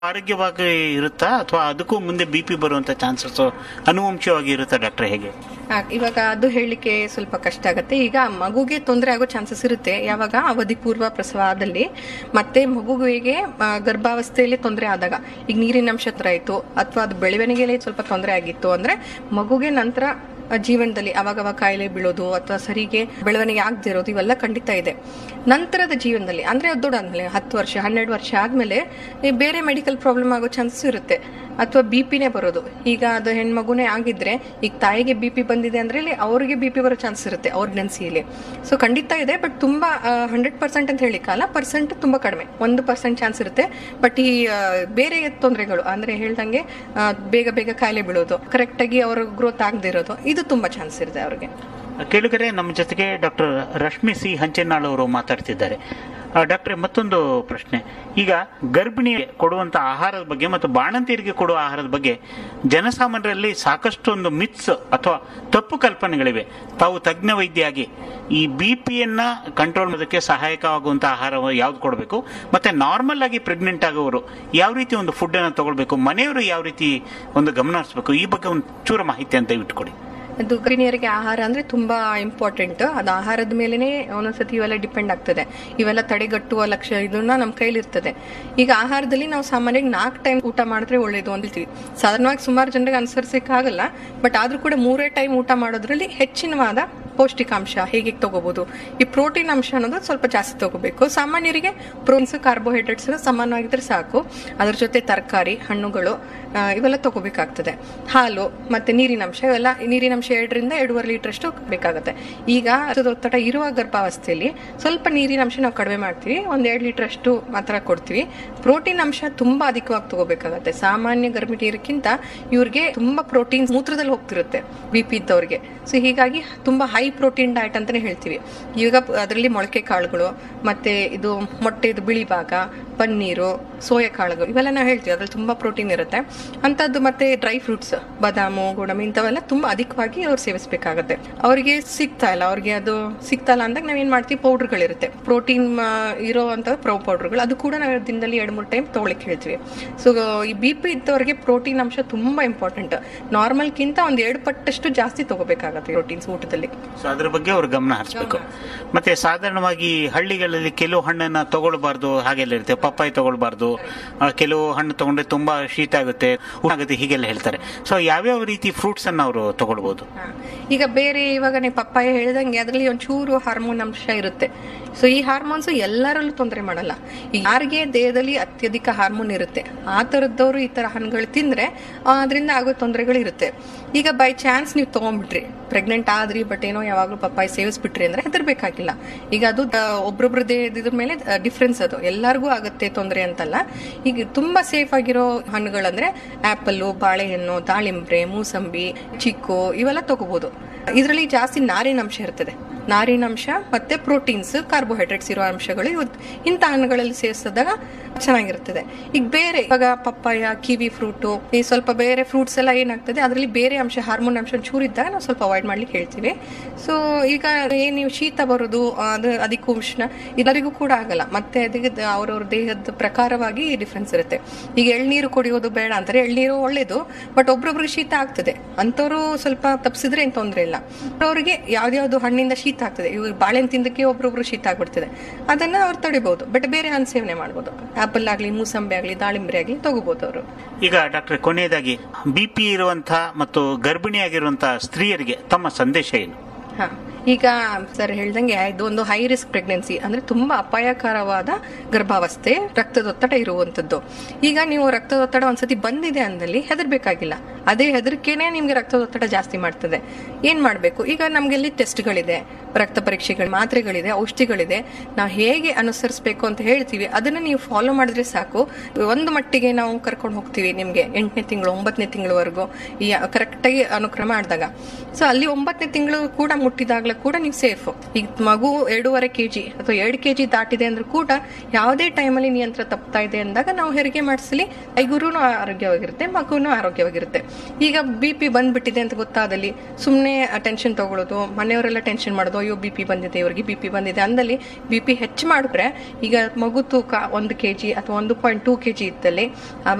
ಆರೋಗ್ಯವಾಗಿ ಇರುತ್ತಾ ಅಥವಾ ಅದಕ್ಕೂ ಮುಂದೆ ಬಿ ಪಿ ಬರುವಂತ ಚಾನ್ಸಸ್ ಅನುವಂಶವಾಗಿ ಇರುತ್ತಾ ಡಾಕ್ಟರ್ ಹೇಗೆ ಆ, ಇವಾಗ ಅದು ಹೇಳಲಿಕ್ಕೆ ಸ್ವಲ್ಪ ಕಷ್ಟ ಆಗುತ್ತೆ ಈಗ ಮಗುಗೆ ತೊಂದರೆ ಆಗೋ ಚಾನ್ಸಸ್ ಇರುತ್ತೆ ಯಾವಾಗ ಅವಧಿ ಪೂರ್ವ ಪ್ರಸವ ಆದಲ್ಲಿ ಮತ್ತೆ ಮಗುವಿಗೆ ಆ, ಗರ್ಭಾವಸ್ಥೆಯಲ್ಲಿ ತೊಂದರೆ ಆದಾಗ ಈಗ ನೀರಿನ ಅಂಶ ಹತ್ರ ಆಯ್ತು ಅಥವಾ ಅದು ಬೆಳವಣಿಗೆಯಲ್ಲಿ ಸ್ವಲ್ಪ ತೊಂದರೆ ಆಗಿತ್ತು ಅಂದ್ರೆ ಮಗುಗೆ ನಂತರ ಆ, ಜೀವನದಲ್ಲಿ ಅವಾಗವಾಗ ಕಾಯಿಲೆ ಬೀಳೋದು ಅಥವಾ ಸರಿಗೆ ಬೆಳವಣಿಗೆ ಆಗದೆ ಇರೋದು ಇವೆಲ್ಲ ಖಂಡಿತ ಇದೆ ನಂತರದ ಜೀವನದಲ್ಲಿ ಅಂದ್ರೆ ಅದು ದೊಡ್ಡಾದ್ಮೇಲೆ ಹತ್ತು ವರ್ಷ ಹನ್ನೆರಡು ವರ್ಷ ಆದ್ಮೇಲೆ ಈ ಬೇರೆ ಮೆಡಿಕಲ್ ಪ್ರಾಬ್ಲಮ್ ಆಗೋ ಚಾನ್ಸಸ್ ಇರುತ್ತೆ ಅಥವಾ ಬಿ ಪಿನೇ ಬರೋದು ಈಗ ಅದು ಹೆಣ್ಮಗುನೇ ಆಗಿದ್ರೆ ಈಗ ತಾಯಿಗೆ ಬಿ ಪಿ ಬಂದಿದೆ ಅಂದ್ರೆ ಇಲ್ಲಿ ಅವ್ರಿಗೆ ಬಿ ಪಿ ಬರೋ ಚಾನ್ಸ್ ಇರುತ್ತೆ ಅವ್ರ ನೆನ್ಸಿಯಲ್ಲಿ ಸೊ ಖಂಡಿತ ಇದೆ ಬಟ್ ತುಂಬಾ ಹಂಡ್ರೆಡ್ ಪರ್ಸೆಂಟ್ ಅಂತ ಹೇಳಿಕ್ಕಲ್ಲ ಪರ್ಸೆಂಟ್ ತುಂಬಾ ಕಡಿಮೆ ಒಂದು ಪರ್ಸೆಂಟ್ ಚಾನ್ಸ್ ಇರುತ್ತೆ ಬಟ್ ಈ ಆ, ಬೇರೆ ತೊಂದರೆಗಳು ಅಂದ್ರೆ ಹೇಳ್ದಂಗೆ ಆ, ಬೇಗ ಬೇಗ ಕಾಯಿಲೆ ಬೀಳೋದು ಕರೆಕ್ಟ್ ಆಗಿ ಅವ್ರ ಗ್ರೋತ್ ಆಗದೆ ಇರೋದು ಇದು ತುಂಬಾ ಚಾನ್ಸ್ ಇರುತ್ತೆ ಅವ್ರಿಗೆ ಕೇಳಿದರೆ ನಮ್ಮ ಜೊತೆಗೆ ಡಾಕ್ಟರ್ ರಶ್ಮಿ ಸಿ ಹಂಚನಾಳ್ ಅವರು ಮಾತಾಡ್ತಿದ್ದಾರೆ ಡಾಕ್ಟ್ರೆ ಮತ್ತೊಂದು ಪ್ರಶ್ನೆ ಈಗ ಗರ್ಭಿಣಿ ಕೊಡುವಂತ ಆಹಾರದ ಬಗ್ಗೆ ಮತ್ತು ಬಾಣಂತಿಯರಿಗೆ ಕೊಡುವ ಆಹಾರದ ಬಗ್ಗೆ ಜನಸಾಮಾನ್ಯರಲ್ಲಿ ಸಾಕಷ್ಟು ಒಂದು ಮಿತ್ಸ್ ಅಥವಾ ತಪ್ಪು ಕಲ್ಪನೆಗಳಿವೆ ತಾವು ತಜ್ಞ ವೈದ್ಯಾಗಿ ಈ ಬಿ ಪಿಯನ್ನ ಕಂಟ್ರೋಲ್ ಮಾಡೋದಕ್ಕೆ ಸಹಾಯಕವಾಗುವಂತ ಆಹಾರ ಯಾವ್ದು ಕೊಡಬೇಕು ಮತ್ತೆ ನಾರ್ಮಲ್ ಆಗಿ ಪ್ರೆಗ್ನೆಂಟ್ ಆಗೋರು ಯಾವ ರೀತಿ ಒಂದು ಫುಡ್ ಅನ್ನು ತಗೊಳ್ಬೇಕು ಮನೆಯವರು ಯಾವ ರೀತಿ ಒಂದು ಗಮನ ಹರಿಸಬೇಕು ಈ ಬಗ್ಗೆ ಒಂದು ಚೂರ ಮಾಹಿತಿ ಅಂತ ಇಟ್ಕೊಡಿ ಅದು ಗರ್ಭಿಣಿಯರಿಗೆ ಆಹಾರ ಅಂದ್ರೆ ತುಂಬಾ ಇಂಪಾರ್ಟೆಂಟ್ ಅದು ಆಹಾರದ ಮೇಲೆನೆ ಒಂದೊಂದ್ಸತಿ ಇವೆಲ್ಲ ಡಿಪೆಂಡ್ ಆಗ್ತದೆ ಇವೆಲ್ಲ ತಡೆಗಟ್ಟುವ ಲಕ್ಷ್ಯ ಇದನ್ನ ನಮ್ಮ ಕೈಲಿರ್ತದೆ ಈಗ ಆಹಾರದಲ್ಲಿ ನಾವು ಸಾಮಾನ್ಯವಾಗಿ ನಾಲ್ಕು ಟೈಮ್ ಊಟ ಮಾಡಿದ್ರೆ ಒಳ್ಳೇದು ಅಂತ ಹೇಳ್ತೀವಿ ಸಾಧಾರಣವಾಗಿ ಸುಮಾರು ಜನರಿಗೆ ಅನುಸರಿಸಕ್ಕೆ ಆಗಲ್ಲ ಬಟ್ ಆದ್ರೂ ಕೂಡ ಮೂರೇ ಟೈಮ್ ಊಟ ಮಾಡೋದ್ರಲ್ಲಿ ಹೆಚ್ಚಿನವಾದ ಪೌಷ್ಟಿಕಾಂಶ ಹೇಗೆ ತಗೋಬಹುದು ಈ ಪ್ರೋಟೀನ್ ಅಂಶ ಅನ್ನೋದು ಸ್ವಲ್ಪ ಜಾಸ್ತಿ ತಗೋಬೇಕು ಸಾಮಾನ್ಯರಿಗೆ ಪ್ರೋನ್ಸ್ ಕಾರ್ಬೋಹೈಡ್ರೇಟ್ಸ್ ಸಮಾನವಾಗಿದ್ರೆ ಸಾಕು ಅದ್ರ ಜೊತೆ ತರಕಾರಿ ಹಣ್ಣುಗಳು ಆ, ಇವೆಲ್ಲ ತಗೋಬೇಕಾಗ್ತದೆ ಹಾಲು ಮತ್ತೆ ನೀರಿನ ಅಂಶ ಇವೆಲ್ಲ ನೀರಿನ ಅಂಶ ಎರಡರಿಂದ ಎರಡೂವರೆ ಲೀಟರ್ ಅಷ್ಟು ಬೇಕಾಗುತ್ತೆ ಈಗ ಅದು ಒತ್ತಡ ಇರುವ ಗರ್ಭಾವಸ್ಥೆಯಲ್ಲಿ ಸ್ವಲ್ಪ ನೀರಿನ ಅಂಶ ನಾವು ಕಡಿಮೆ ಮಾಡ್ತೀವಿ ಒಂದ್ ಎರಡು ಲೀಟರ್ ಅಷ್ಟು ಮಾತ್ರ ಕೊಡ್ತೀವಿ ಪ್ರೋಟೀನ್ ಅಂಶ ತುಂಬಾ ಅಧಿಕವಾಗಿ ತಗೋಬೇಕಾಗತ್ತೆ ಸಾಮಾನ್ಯ ಗರ್ಭಿಣಿಯರಿಗಿಂತ ಇವ್ರಿಗೆ ತುಂಬಾ ಪ್ರೋಟೀನ್ ಮೂತ್ರದಲ್ಲಿ ಹೋಗ್ತಿರುತ್ತೆ ಬಿ ಪಿ ಇದ್ದವ್ರಿಗೆ ಸೊ ಹೀಗಾಗಿ ತುಂಬಾ ಹೈ ಪ್ರೋಟೀನ್ ಡಯಟ್ ಅಂತಾನೆ ಹೇಳ್ತೀವಿ ಈಗ ಅದರಲ್ಲಿ ಮೊಳಕೆ ಕಾಳುಗಳು ಮತ್ತೆ ಇದು ಮೊಟ್ಟೆದು ಬಿಳಿ ಭಾಗ ಪನ್ನೀರು ಸೋಯಾ ಕಾಳುಗಳು ಇವೆಲ್ಲ ನಾವು ಹೇಳ್ತೀವಿ ಅದ್ರಲ್ಲಿ ತುಂಬಾ ಪ್ರೋಟೀನ್ ಇರುತ್ತೆ ಅಂತದ್ದು ಮತ್ತೆ ಡ್ರೈ ಫ್ರೂಟ್ಸ್ ಬಾದಾಮು ಗೋಡಂಬಿ ಇಂಥವೆಲ್ಲ ತುಂಬಾ ಅಧಿಕವಾಗಿ ಅವ್ರು ಸೇವಿಸಬೇಕಾಗತ್ತೆ ಅವರಿಗೆ ಸಿಗ್ತಾ ಇಲ್ಲ ಅವ್ರಿಗೆ ಅದು ಸಿಗ್ತಾ ಇಲ್ಲ ಅಂದಾಗ ನಾವೇನ್ ಮಾಡ್ತೀವಿ ಪೌಡರ್ಗಳಿರುತ್ತೆ ಪ್ರೋಟೀನ್ ಇರೋ ಅಂತ ಪ್ರೊ ಪೌಡರ್ಗಳು ಅದು ಕೂಡ ನಾವು ದಿನದಲ್ಲಿ ಎರಡು ಮೂರು ಟೈಮ್ ತಗೊಳ್ಳಿಕ್ಕೆ ಹೇಳ್ತೀವಿ ಸೊ ಈ ಬಿ ಪಿ ಇದ್ದವರಿಗೆ ಪ್ರೋಟೀನ್ ಅಂಶ ತುಂಬಾ ಇಂಪಾರ್ಟೆಂಟ್ ನಾರ್ಮಲ್ಗಿಂತ ಒಂದ್ ಎರಡು ಪಟ್ಟಷ್ಟು ಜಾಸ್ತಿ ತಗೋಬೇಕಾಗತ್ತೆ ಪ್ರೋಟೀನ್ಸ್ ಊಟದಲ್ಲಿ ಸೊ ಅದ್ರ ಬಗ್ಗೆ ಅವ್ರು ಗಮನ ಹರಿಸಬೇಕು ಮತ್ತೆ ಸಾಧಾರಣವಾಗಿ ಹಳ್ಳಿಗಳಲ್ಲಿ ಕೆಲವು ಹಣ್ಣನ್ನ ತಗೊಳ್ಬಾರ್ದು ಹಾಗೆಲ್ಲ ಇರುತ್ತೆ ಪಪ್ಪಾಯಿ ತಗೊಳ್ಬಾರ್ದು ಆ, ಕೆಲವು ಹಣ್ಣು ತಗೊಂಡ್ರೆ ತುಂಬಾ ಶೀತ ಆಗುತ್ತೆ ಉಷ್ಣ ಆಗುತ್ತೆ ಹೀಗೆಲ್ಲ ಹೇಳ್ತಾರೆ ಸೊ ಯಾವ್ಯಾವ ರೀತಿ ಫ್ರೂಟ್ಸ್ ಅನ್ನ ಅವರು ತಗೊಳ್ಬಹುದು ಹಾ. ಈಗ ಬೇರೆ ಇವಾಗ ನೀವು ಪಪ್ಪಾಯ ಹೇಳಿದಂಗೆ ಅದರಲ್ಲಿ ಒಂಚೂರು ಹಾರ್ಮೋನ್ ಅಂಶ ಇರುತ್ತೆ ಸೊ ಈ ಹಾರ್ಮೋನ್ಸ್ ಎಲ್ಲರಲ್ಲೂ ತೊಂದರೆ ಮಾಡಲ್ಲ ಈಗ ಯಾರಿಗೆ ದೇಹದಲ್ಲಿ ಅತ್ಯಧಿಕ ಹಾರ್ಮೋನ್ ಇರುತ್ತೆ ಆ ತರದವರು ಈ ತರ ಹಣ್ಣುಗಳು ತಿಂದ್ರೆ ಆ, ಅದರಿಂದ ಆಗೋ ತೊಂದರೆಗಳು ಇರುತ್ತೆ ಈಗ ಬೈ ಚಾನ್ಸ್ ನೀವು ತಗೊಂಡ್ಬಿಟ್ರಿ ಪ್ರೆಗ್ನೆಂಟ್ ಆದ್ರಿ ಬಟ್ ಏನೋ ಯಾವಾಗ್ಲೂ ಪಪ್ಪಾಯಿ ಸೇವಿಸ್ಬಿಟ್ರಿ ಅಂದ್ರೆ ಹೆದರ್ಬೇಕಾಗಿಲ್ಲ ಈಗ ಅದು ಆ, ಒಬ್ರೊಬ್ರ ದೇಹದ ಮೇಲೆ ಡಿಫ್ರೆನ್ಸ್ ಅದು ಎಲ್ಲರಿಗೂ ಆಗುತ್ತೆ ತೊಂದರೆ ಅಂತಲ್ಲ ಈಗ ತುಂಬಾ ಸೇಫ್ ಆಗಿರೋ ಹಣ್ಣುಗಳಂದ್ರೆ ಆಪಲ್ ಬಾಳೆಹಣ್ಣು ದಾಳಿಂಬ್ರೆ ಮೂಸಂಬಿ ಚಿಕ್ಕು ಇವೆಲ್ಲ ತಗೋಬಹುದು ಇದರಲ್ಲಿ ಜಾಸ್ತಿ ನಾರಿನಂಶ ಇರ್ತದೆ ನಾರಿನಂಶ ಮತ್ತೆ ಪ್ರೋಟೀನ್ಸ್ ಕಾರ್ಬೋಹೈಡ್ರೇಟ್ಸ್ ಇರೋ ಅಂಶಗಳು ಇವು ಇಂಥ ಹಣ್ಣುಗಳಲ್ಲಿ ಸೇರಿಸಿದಾಗ ಚೆನ್ನಾಗಿರ್ತದೆ ಈಗ ಬೇರೆ ಇವಾಗ ಪಪ್ಪಾಯ ಕಿವಿ ಫ್ರೂಟು ಈ ಸ್ವಲ್ಪ ಬೇರೆ ಫ್ರೂಟ್ಸ್ ಎಲ್ಲ ಏನಾಗ್ತದೆ ಅದರಲ್ಲಿ ಬೇರೆ ಅಂಶ ಹಾರ್ಮೋನ್ ಅಂಶ ಒಂಚೂರು ಇದ್ದಾಗ ನಾವು ಸ್ವಲ್ಪ ಅವಾಯ್ಡ್ ಮಾಡ್ಲಿಕ್ಕೆ ಹೇಳ್ತೀವಿ ಸೊ ಈಗ ಏನ್ ನೀವು ಶೀತ ಬರೋದು ಅದು ಅದಕ್ಕೆ ಉಷ್ಣ ಎಲ್ಲರಿಗೂ ಕೂಡ ಆಗಲ್ಲ ಮತ್ತೆ ಅದಕ್ಕೆ ಅವ್ರವ್ರ ದೇಹದ ಪ್ರಕಾರವಾಗಿ ಡಿಫ್ರೆನ್ಸ್ ಇರುತ್ತೆ ಈಗ ಎಳ್ನೀರು ಕುಡಿಯೋದು ಬೇಡ ಅಂತಾರೆ ಎಳ್ನೀರು ಒಳ್ಳೇದು ಬಟ್ ಒಬ್ರೊಬ್ರಿಗೆ ಶೀತ ಆಗ್ತದೆ ಅಂತವರು ಸ್ವಲ್ಪ ತಪ್ಪಿಸಿದ್ರೆ ಏನ್ ತೊಂದರೆ ಇಲ್ಲ ಅವ್ರಿಗೆ ಯಾವ್ದ್ಯಾವ್ದು ಹಣ್ಣಿಂದ ಶೀತ ಆಗ್ತದೆ ಇವಾಗ ಬಾಳೆಹಣ್ಣು ತಿಂದಕ್ಕೆ ಒಬ್ರೊಬ್ರು ಶೀತ ಆಗ್ಬಿಡ್ತದೆ ಅದನ್ನ ಅವ್ರು ತಡಿಬಹುದು ಬಟ್ ಬೇರೆ ಹಣ್ಣು ಸೇವನೆ ಮಾಡ್ಬೋದು ಆಪಲ್ ಆಗ್ಲಿ ಮೂಸಂಬಿ ಆಗ್ಲಿ ದಾಳಿಂಬೆ ಆಗ್ಲಿ ತಗೋಬಹುದು ಅವರು ಈಗ ಡಾಕ್ಟರ್ ಕೊನೆಯದಾಗಿ ಬಿ ಪಿ ಇರುವಂತಹ ಮತ್ತು ಗರ್ಭಿಣಿಯಾಗಿರುವಂತಹ ಸ್ತ್ರೀಯರಿಗೆ ತಮ್ಮ ಸಂದೇಶ ಏನು ಹಾ ಈಗ ಸರ್ ಹೇಳ್ದಂಗೆ ಇದು ಒಂದು ಹೈ ರಿಸ್ಕ್ ಪ್ರೆಗ್ನೆನ್ಸಿ ಅಂದ್ರೆ ತುಂಬಾ ಅಪಾಯಕರವಾದ ಗರ್ಭಾವಸ್ಥೆ ರಕ್ತದೊತ್ತಡ ಇರುವಂತದ್ದು ಈಗ ನೀವು ರಕ್ತದೊತ್ತಡ ಒಂದ್ಸತಿ ಬಂದಿದೆ ಅಂದಲ್ಲಿ ಹೆದರ್ಬೇಕಾಗಿಲ್ಲ ಅದೇ ಹೆದರಿಕೆನೆ ನಿಮ್ಗೆ ರಕ್ತದೊತ್ತಡ ಜಾಸ್ತಿ ಮಾಡ್ತದೆ ಏನ್ ಮಾಡ್ಬೇಕು ಈಗ ನಮ್ಗೆಲ್ಲಿ ಟೆಸ್ಟ್ಗಳಿದೆ ರಕ್ತ ಪರೀಕ್ಷೆಗಳು ಮಾತ್ರೆಗಳಿದೆ ಔಷಧಿಗಳಿದೆ ನಾವು ಹೇಗೆ ಅನುಸರಿಸಬೇಕು ಅಂತ ಹೇಳ್ತೀವಿ ಅದನ್ನ ನೀವು ಫಾಲೋ ಮಾಡಿದ್ರೆ ಸಾಕು ಒಂದು ಮಟ್ಟಿಗೆ ನಾವು ಕರ್ಕೊಂಡು ಹೋಗ್ತೀವಿ ನಿಮ್ಗೆ ಎಂಟನೇ ತಿಂಗಳು ಒಂಬತ್ತನೇ ತಿಂಗಳವರೆಗೂ ಈ ಕರೆಕ್ಟಾಗಿ ಅನುಕ್ರಮ ಮಾಡಿದಾಗ ಸೊ ಅಲ್ಲಿ ಒಂಬತ್ತನೇ ತಿಂಗಳು ಕೂಡ ಮುಟ್ಟಿದಾಗಲೇ ಮಾಡ್ಲಿಕ್ಕೆ ಕೂಡ ನೀವು ಸೇಫ್ ಈಗ ಮಗು ಎರಡೂವರೆ ಕೆಜಿ ಅಥವಾ ಎರಡು ಕೆಜಿ ದಾಟಿದೆ ಅಂದ್ರೆ ಕೂಡ ಯಾವುದೇ ಟೈಮಲ್ಲಿ ನಿಯಂತ್ರ ತಪ್ತಾ ಇದೆ ಅಂದಾಗ ನಾವು ಹೆರಿಗೆ ಮಾಡಿಸಲಿ ಐಗುರು ಆರೋಗ್ಯವಾಗಿರುತ್ತೆ ಮಗುನು ಆರೋಗ್ಯವಾಗಿರುತ್ತೆ ಈಗ ಬಿ ಪಿ ಬಂದ್ಬಿಟ್ಟಿದೆ ಅಂತ ಗೊತ್ತಾದಲ್ಲಿ ಸುಮ್ಮನೆ ಟೆನ್ಷನ್ ತಗೊಳ್ಳೋದು ಮನೆಯವರೆಲ್ಲ ಟೆನ್ಷನ್ ಮಾಡೋದು ಅಯ್ಯೋ ಬಿ ಪಿ ಬಂದಿದೆ ಇವ್ರಿಗೆ ಬಿ ಪಿ ಬಂದಿದೆ ಅಂದಲ್ಲಿ ಬಿ ಪಿ ಹೆಚ್ಚು ಮಾಡಿದ್ರೆ ಈಗ ಮಗು ತೂಕ ಒಂದು ಕೆಜಿ ಅಥವಾ ಒಂದು ಪಾಯಿಂಟ್ ಟೂ ಕೆಜಿ ಇದ್ದಲ್ಲಿ